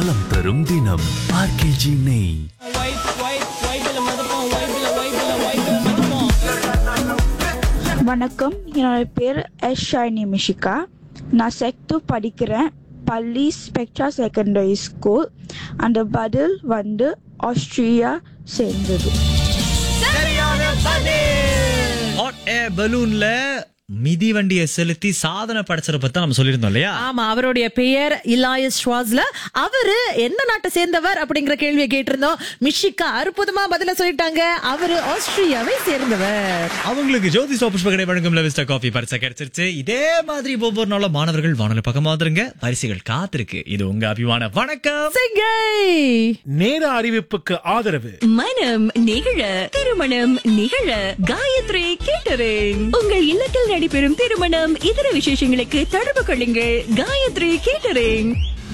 நலம் தரும் தினம் ஆர்கேஜி நெய் வணக்கம் என்னோட பேர் எஸ் ஷைனி மிஷிகா நான் செக்டு படிக்கிறேன் பள்ளி ஸ்பெக்ட்ரா செகண்டரி ஸ்கூல் அந்த பதில் வந்து ஆஸ்திரியா சேர்ந்தது ஹாட் ஏர் பலூன்ல மிதி வண்டியை செலுத்தி சாதனை படைச்சத பத்தி நம்ம சொல்லியிருந்தோம் இல்லையா ஆமா அவருடைய பெயர் இலாயஸ் ஸ்வாஸ்ல அவரு எந்த நாட்டை சேர்ந்தவர் அப்படிங்கிற கேள்வியை கேட்டிருந்தோம் மிஷிகா அற்புதமா பதில சொல்லிட்டாங்க அவரு ஆஸ்திரியாவை சேர்ந்தவர் அவங்களுக்கு ஜோதி சோபுஷ்ப கடை வழங்கும் லெவிஸ்டா காஃபி பரிசை கிடைச்சிருச்சு இதே மாதிரி ஒவ்வொரு நாளும் மாணவர்கள் வானொலி பக்கமா வந்துருங்க பரிசுகள் காத்திருக்கு இது உங்க அபிமான வணக்கம் சிங்கை நேர அறிவிப்புக்கு ஆதரவு மனம் நிகழ திருமணம் நிகழ காயத்ரி கேட்டரிங் உங்கள் இல்லத்தில் நடைபெறும் திருமணம் இதர விசேஷங்களுக்கு தொடர்பு கொள்ளுங்கள் காயத்ரி கேட்டரிங்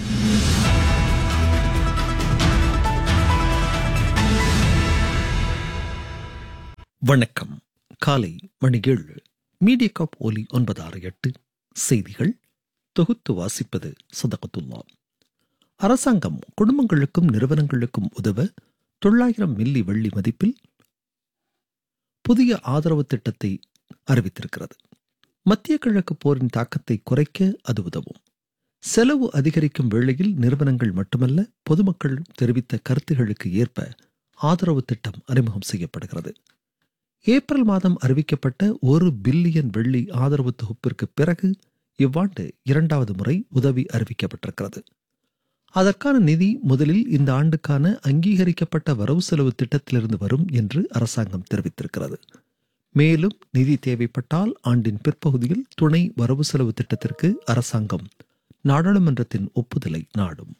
வணக்கம் காலை மணி ஏழு மீடியா காப் ஒலி ஒன்பது ஆறு எட்டு செய்திகள் தொகுத்து வாசிப்பது சதகத்துல்லா அரசாங்கம் குடும்பங்களுக்கும் நிறுவனங்களுக்கும் உதவ தொள்ளாயிரம் மில்லி வெள்ளி மதிப்பில் புதிய ஆதரவு திட்டத்தை அறிவித்திருக்கிறது மத்திய கிழக்கு போரின் தாக்கத்தை குறைக்க அது உதவும் செலவு அதிகரிக்கும் வேளையில் நிறுவனங்கள் மட்டுமல்ல பொதுமக்கள் தெரிவித்த கருத்துகளுக்கு ஏற்ப ஆதரவு திட்டம் அறிமுகம் செய்யப்படுகிறது ஏப்ரல் மாதம் அறிவிக்கப்பட்ட ஒரு பில்லியன் வெள்ளி ஆதரவு தொகுப்பிற்கு பிறகு இவ்வாண்டு இரண்டாவது முறை உதவி அறிவிக்கப்பட்டிருக்கிறது அதற்கான நிதி முதலில் இந்த ஆண்டுக்கான அங்கீகரிக்கப்பட்ட வரவு செலவு திட்டத்திலிருந்து வரும் என்று அரசாங்கம் தெரிவித்திருக்கிறது மேலும் நிதி தேவைப்பட்டால் ஆண்டின் பிற்பகுதியில் துணை வரவு செலவு திட்டத்திற்கு அரசாங்கம் நாடாளுமன்றத்தின் ஒப்புதலை நாடும்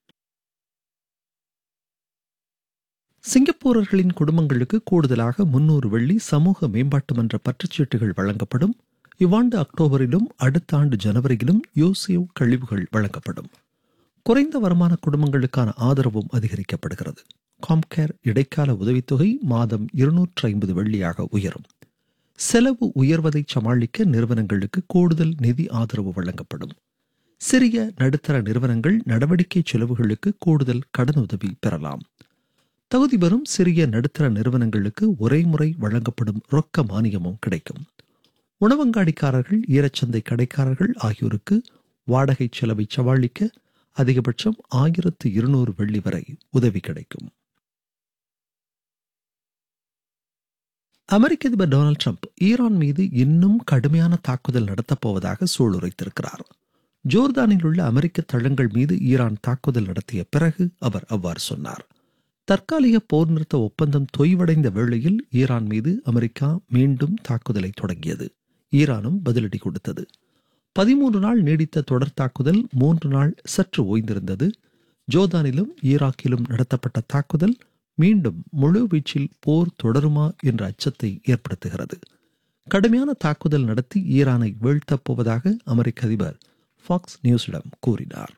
சிங்கப்பூரர்களின் குடும்பங்களுக்கு கூடுதலாக முன்னூறு வெள்ளி சமூக மேம்பாட்டு மன்ற பற்றுச்சீட்டுகள் வழங்கப்படும் இவ்வாண்டு அக்டோபரிலும் அடுத்த ஆண்டு ஜனவரியிலும் யோசியவ் கழிவுகள் வழங்கப்படும் குறைந்த வருமான குடும்பங்களுக்கான ஆதரவும் அதிகரிக்கப்படுகிறது காம்கேர் இடைக்கால உதவித்தொகை மாதம் இருநூற்று ஐம்பது வெள்ளியாக உயரும் செலவு உயர்வதை சமாளிக்க நிறுவனங்களுக்கு கூடுதல் நிதி ஆதரவு வழங்கப்படும் சிறிய நடுத்தர நிறுவனங்கள் நடவடிக்கை செலவுகளுக்கு கூடுதல் கடனுதவி பெறலாம் தகுதி பெறும் சிறிய நடுத்தர நிறுவனங்களுக்கு ஒரே முறை வழங்கப்படும் ரொக்க மானியமும் கிடைக்கும் உணவங்காடிக்காரர்கள் ஈரச்சந்தை கடைக்காரர்கள் ஆகியோருக்கு வாடகை செலவை சமாளிக்க அதிகபட்சம் ஆயிரத்து இருநூறு வெள்ளி வரை உதவி கிடைக்கும் அமெரிக்க அதிபர் டொனால்ட் ட்ரம்ப் ஈரான் மீது இன்னும் கடுமையான தாக்குதல் நடத்தப் போவதாக சூளுரைத்திருக்கிறார் ஜோர்தானில் உள்ள அமெரிக்க தளங்கள் மீது ஈரான் தாக்குதல் நடத்திய பிறகு அவர் அவ்வாறு சொன்னார் தற்காலிக போர் நிறுத்த ஒப்பந்தம் தொய்வடைந்த வேளையில் ஈரான் மீது அமெரிக்கா மீண்டும் தாக்குதலை தொடங்கியது ஈரானும் பதிலடி கொடுத்தது பதிமூன்று நாள் நீடித்த தொடர் தாக்குதல் மூன்று நாள் சற்று ஓய்ந்திருந்தது ஜோர்தானிலும் ஈராக்கிலும் நடத்தப்பட்ட தாக்குதல் மீண்டும் முழு வீச்சில் போர் தொடருமா என்ற அச்சத்தை ஏற்படுத்துகிறது கடுமையான தாக்குதல் நடத்தி ஈரானை வீழ்த்தப் போவதாக அமெரிக்க அதிபர் ஃபாக்ஸ் நியூஸிடம் கூறினார்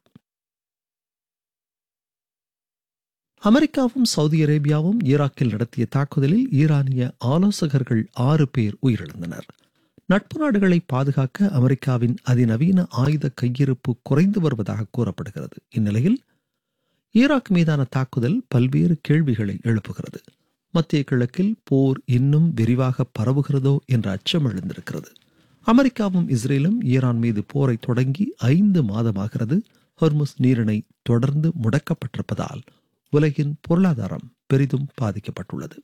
அமெரிக்காவும் சவுதி அரேபியாவும் ஈராக்கில் நடத்திய தாக்குதலில் ஈரானிய ஆலோசகர்கள் ஆறு பேர் உயிரிழந்தனர் நட்பு நாடுகளை பாதுகாக்க அமெரிக்காவின் அதிநவீன ஆயுத கையிருப்பு குறைந்து வருவதாக கூறப்படுகிறது இந்நிலையில் ஈராக் மீதான தாக்குதல் பல்வேறு கேள்விகளை எழுப்புகிறது மத்திய கிழக்கில் போர் இன்னும் விரிவாக பரவுகிறதோ என்ற அச்சம் எழுந்திருக்கிறது அமெரிக்காவும் இஸ்ரேலும் ஈரான் மீது போரை தொடங்கி ஐந்து மாதமாகிறது ஹொர்முஸ் நீரிணை தொடர்ந்து முடக்கப்பட்டிருப்பதால் உலகின் பொருளாதாரம் பெரிதும் பாதிக்கப்பட்டுள்ளது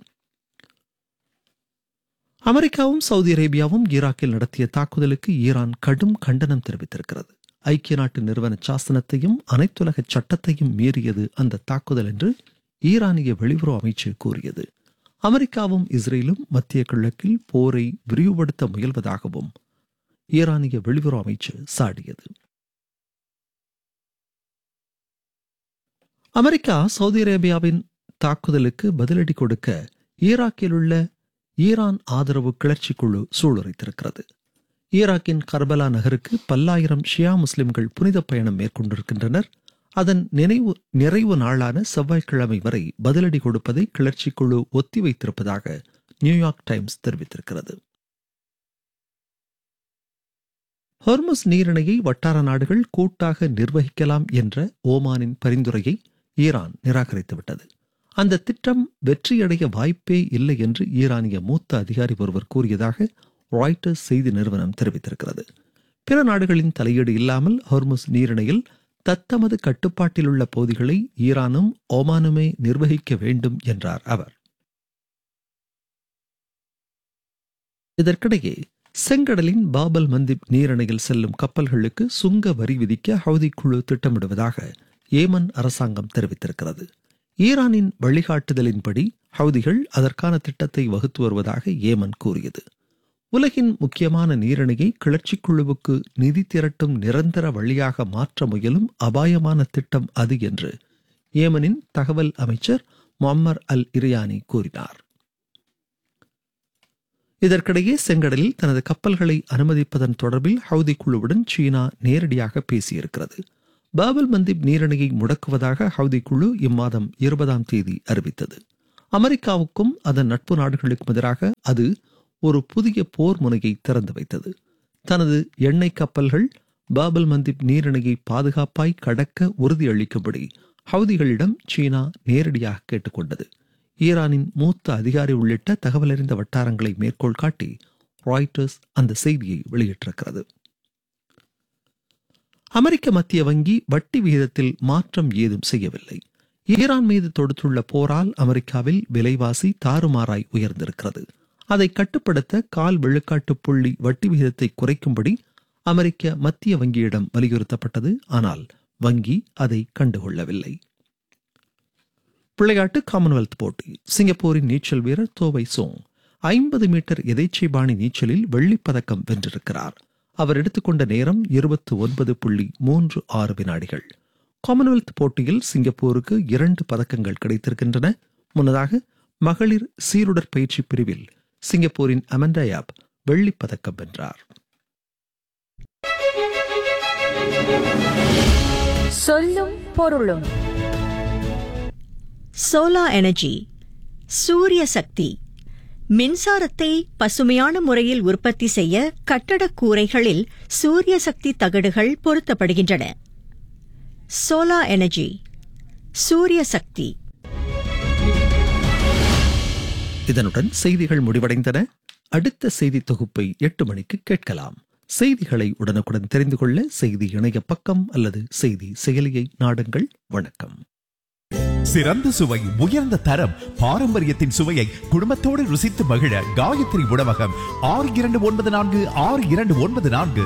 அமெரிக்காவும் சவுதி அரேபியாவும் ஈராக்கில் நடத்திய தாக்குதலுக்கு ஈரான் கடும் கண்டனம் தெரிவித்திருக்கிறது ஐக்கிய நாட்டு நிறுவன சாசனத்தையும் அனைத்துலக சட்டத்தையும் மீறியது அந்த தாக்குதல் என்று ஈரானிய வெளியுறவு அமைச்சு கூறியது அமெரிக்காவும் இஸ்ரேலும் மத்திய கிழக்கில் போரை விரிவுபடுத்த முயல்வதாகவும் ஈரானிய வெளியுறவு அமைச்சு சாடியது அமெரிக்கா சவுதி அரேபியாவின் தாக்குதலுக்கு பதிலடி கொடுக்க ஈராக்கில் உள்ள ஈரான் ஆதரவு கிளர்ச்சி குழு சூளுரைத்திருக்கிறது ஈராக்கின் கர்பலா நகருக்கு பல்லாயிரம் ஷியா முஸ்லிம்கள் புனித பயணம் மேற்கொண்டிருக்கின்றனர் அதன் நினைவு நிறைவு நாளான செவ்வாய்க்கிழமை வரை பதிலடி கொடுப்பதை கிளர்ச்சி குழு ஒத்திவைத்திருப்பதாக நியூயார்க் டைம்ஸ் தெரிவித்திருக்கிறது ஹொர்முஸ் நீரிணையை வட்டார நாடுகள் கூட்டாக நிர்வகிக்கலாம் என்ற ஓமானின் பரிந்துரையை ஈரான் நிராகரித்துவிட்டது அந்த திட்டம் வெற்றியடைய வாய்ப்பே இல்லை என்று ஈரானிய மூத்த அதிகாரி ஒருவர் கூறியதாக ராய்ட்டர்ஸ் செய்தி நிறுவனம் தெரிவித்திருக்கிறது பிற நாடுகளின் தலையீடு இல்லாமல் ஹொர்முஸ் நீரிணையில் தத்தமது கட்டுப்பாட்டிலுள்ள பகுதிகளை ஈரானும் ஓமானுமே நிர்வகிக்க வேண்டும் என்றார் அவர் இதற்கிடையே செங்கடலின் பாபல் மந்திப் நீரிணையில் செல்லும் கப்பல்களுக்கு சுங்க வரி விதிக்க ஹவுதி குழு திட்டமிடுவதாக ஏமன் அரசாங்கம் தெரிவித்திருக்கிறது ஈரானின் வழிகாட்டுதலின்படி ஹவுதிகள் அதற்கான திட்டத்தை வகுத்து வருவதாக ஏமன் கூறியது உலகின் முக்கியமான நீரிணையை கிளர்ச்சிக் குழுவுக்கு நிதி திரட்டும் நிரந்தர வழியாக மாற்ற முயலும் அபாயமான திட்டம் அது என்று ஏமனின் தகவல் அமைச்சர் மும்மர் அல் இரியானி கூறினார் இதற்கிடையே செங்கடலில் தனது கப்பல்களை அனுமதிப்பதன் தொடர்பில் ஹவுதி குழுவுடன் சீனா நேரடியாக பேசியிருக்கிறது பாபல் மந்திப் நீரிணையை முடக்குவதாக ஹவுதி குழு இம்மாதம் இருபதாம் தேதி அறிவித்தது அமெரிக்காவுக்கும் அதன் நட்பு நாடுகளுக்கும் எதிராக அது ஒரு புதிய போர் முனையை திறந்து வைத்தது தனது எண்ணெய் கப்பல்கள் பாபல் மந்திப் நீரிணையை பாதுகாப்பாய் கடக்க உறுதியளிக்கும்படி ஹவுதிகளிடம் சீனா நேரடியாக கேட்டுக்கொண்டது ஈரானின் மூத்த அதிகாரி உள்ளிட்ட தகவலறிந்த வட்டாரங்களை மேற்கோள் காட்டி ராய்டர்ஸ் அந்த செய்தியை வெளியிட்டிருக்கிறது அமெரிக்க மத்திய வங்கி வட்டி விகிதத்தில் மாற்றம் ஏதும் செய்யவில்லை ஈரான் மீது தொடுத்துள்ள போரால் அமெரிக்காவில் விலைவாசி தாறுமாறாய் உயர்ந்திருக்கிறது அதை கட்டுப்படுத்த கால் விழுக்காட்டு புள்ளி வட்டி விகிதத்தை குறைக்கும்படி அமெரிக்க மத்திய வங்கியிடம் வலியுறுத்தப்பட்டது ஆனால் வங்கி அதை கண்டுகொள்ளவில்லை விளையாட்டு காமன்வெல்த் போட்டி சிங்கப்பூரின் நீச்சல் வீரர் தோவை சோங் ஐம்பது மீட்டர் எதேச்சை பாணி நீச்சலில் வெள்ளிப் பதக்கம் வென்றிருக்கிறார் அவர் எடுத்துக்கொண்ட நேரம் இருபத்து ஒன்பது புள்ளி மூன்று ஆறு வினாடிகள் காமன்வெல்த் போட்டியில் சிங்கப்பூருக்கு இரண்டு பதக்கங்கள் கிடைத்திருக்கின்றன முன்னதாக மகளிர் சீருடற் பயிற்சி பிரிவில் சிங்கப்பூரின் அமண்டா யாப் வெள்ளிப் பதக்கம் வென்றார் சொல்லும் பொருளும் சோலா எனர்ஜி சூரிய சக்தி மின்சாரத்தை பசுமையான முறையில் உற்பத்தி செய்ய கட்டடக் கூரைகளில் சூரிய சக்தி தகடுகள் பொருத்தப்படுகின்றன சோலா எனர்ஜி சூரிய சக்தி இதனுடன் செய்திகள் முடிவடைந்தன அடுத்த செய்தி தொகுப்பை எட்டு மணிக்கு கேட்கலாம் செய்திகளை உடனுக்குடன் தெரிந்து கொள்ள செய்தி இணைய பக்கம் அல்லது செய்தி செயலியை நாடுங்கள் வணக்கம் சிறந்த சுவை உயர்ந்த தரம் பாரம்பரியத்தின் சுவையை குடும்பத்தோடு ருசித்து மகிழ காயத்ரி உணவகம் ஆறு இரண்டு ஒன்பது நான்கு ஆறு இரண்டு ஒன்பது நான்கு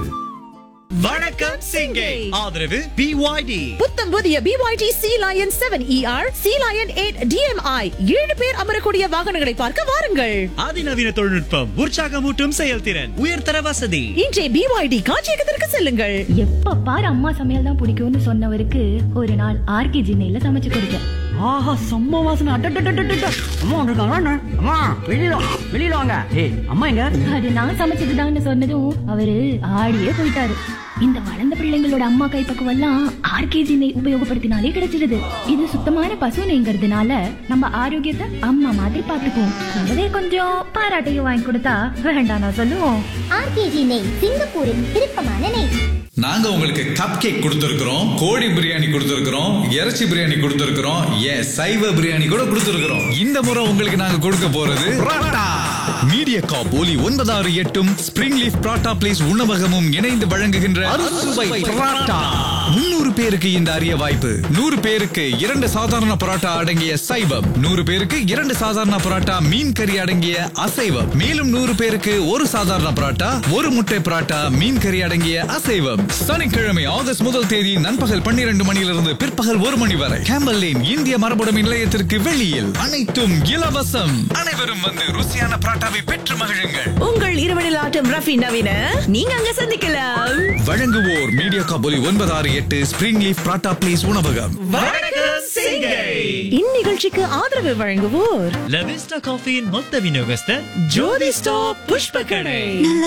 வணக்கம் சிங்கை ஆதரவு பிஒய்டி புத்தம் புதிய BYD sealion seven ER sealion eight DMI ஏழு பேர் அமரக்கூடிய வாகனங்களை பார்க்க வாருங்கள் அதிநவீன தொழில்நுட்பம் உற்சாகமூட்டும் செயல்திறன் உயர்தர வசதி இன்றே பிஒய்டி காட்சியகத்திற்கு செல்லுங்கள் எப்ப பாரு அம்மா சமையல் தான் பிடிக்கும்னு சொன்னவருக்கு ஒரு நாள் ஆர்கே ஜின்னையில சமைச்சு கொடுத்தேன் ஆஹா செம்ம வாசனை அட்டட்டட்டட்டட்ட அம்மா வந்திருக்காங்க அம்மா வெளியில வா, வெளியில வாங்க ஏய் அம்மா எங்க அது நான் சமைச்சதுதான்னு சொன்னதும் அவரு ஆடியே போயிட்டாரு இந்த வளர்ந்த பிள்ளைங்களோட அம்மா கைப்பக்குவம் எல்லாம் ஆர்கேஜி நெய் உபயோகப்படுத்தினாலே கிடைச்சிடுது இது சுத்தமான பசு நெய்ங்கிறதுனால நம்ம ஆரோக்கியத்தை அம்மா மாதிரி பாத்துக்குவோம் கூடவே கொஞ்சம் பாராட்டையும் வாங்கி கொடுத்தா வேண்டாம் நான் சொல்லுவோம் ஆர்கேஜி நெய் சிங்கப்பூரின் விருப்பமான நெய் நாங்க உங்களுக்கு கப் கேக் கொடுத்திருக்கிறோம் கோழி பிரியாணி கொடுத்திருக்கிறோம் இறைச்சி பிரியாணி கொடுத்திருக்கிறோம் ஏன் சைவ பிரியாணி கூட கொடுத்திருக்கிறோம் இந்த முறை உங்களுக்கு நாங்க கொடுக்க போறது பரோட்டா மீடியா காப் ஒலி ஒன்பதாறு எட்டும் ஸ்பிரிங் லீஃப் பரோட்டா பிளேஸ் உணவகமும் இணைந்து வழங்குகின்ற அறுசுவை பரோட்டா முன்னூறு பேருக்கு இந்த அரிய வாய்ப்பு நூறு பேருக்கு இரண்டு சாதாரண பரோட்டா அடங்கிய சைவம் நூறு பேருக்கு இரண்டு சாதாரண பரோட்டா மீன் கறி அடங்கிய அசைவம் மேலும் நூறு பேருக்கு ஒரு சாதாரண பரோட்டா ஒரு முட்டை பரோட்டா மீன் கறி அடங்கிய அசைவம் சனிக்கிழமை ஆகஸ்ட் முதல் தேதி நண்பகல் பன்னிரண்டு மணியிலிருந்து பிற்பகல் ஒரு மணி வரை கேம்பல் லேன் இந்திய மரபுடைமை நிலையத்திற்கு வெளியில் அனைத்தும் இலவசம் அனைவரும் வந்து ருசியான பரோட்டாவை பெற்று மகிழுங்கள் உங்கள் இரவனில் ஆட்டம் ரஃபி நவீன நீங்க அங்க சந்திக்கலாம் வழங்குவோர் மீடியா காபொலி ஒன்பது ஆறு எட்டு ஸ்பிரிங் லீஃப் பரோட்டா பிளேஸ் உணவகம் வணக்கம் சிங்கை இந்நிகழ்ச்சிக்கு ஆதரவு வழங்குவோர் லவிஸ்டா காஃபியின் மொத்த விநியோகஸ்தர் ஜோதி ஸ்டாப் புஷ்ப கடை